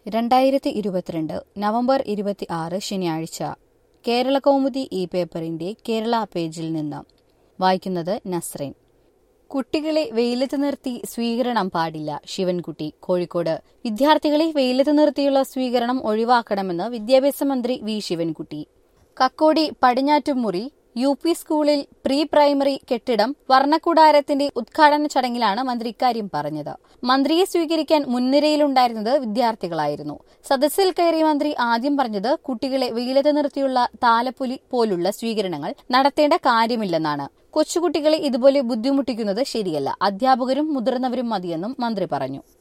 രണ്ടായിരത്തി ഇരുപത്തിരണ്ട് നവംബർ ഇരുപത്തി ആറ് ശനിയാഴ്ച കേരള കൗമുദി ഈ പേപ്പറിന്റെ കേരള പേജിൽ നിന്ന് വായിക്കുന്നത് നസ്രീൻ കുട്ടികളെ വെയിലത്ത് നിർത്തി സ്വീകരണം പാടില്ല ശിവൻകുട്ടി കോഴിക്കോട് വിദ്യാർത്ഥികളെ വെയിലത്ത് നിർത്തിയുള്ള സ്വീകരണം ഒഴിവാക്കണമെന്ന് വിദ്യാഭ്യാസ മന്ത്രി V Sivankutty Kakkodi Padinjattumuri U P സ്കൂളിൽ പ്രീ പ്രൈമറി കെട്ടിടം വർണ്ണക്കൂടാരത്തിന്റെ ഉദ്ഘാടന ചടങ്ങിലാണ് മന്ത്രി ഇക്കാര്യം പറഞ്ഞത് മന്ത്രിയെ സ്വീകരിക്കാൻ മുൻനിരയിലുണ്ടായിരുന്നത് വിദ്യാർത്ഥികളായിരുന്നു സദസ്സിൽ കയറിയ മന്ത്രി ആദ്യം പറഞ്ഞത് കുട്ടികളെ വെയിലത്ത് നിർത്തിയുള്ള താലപ്പൊലി പോലുള്ള സ്വീകരണങ്ങൾ നടത്തേണ്ട കാര്യമില്ലെന്നാണ് കൊച്ചുകുട്ടികളെ ഇതുപോലെ ബുദ്ധിമുട്ടിക്കുന്നത് ശരിയല്ല അധ്യാപകരും മുതിർന്നവരും മതിയെന്നും മന്ത്രി പറഞ്ഞു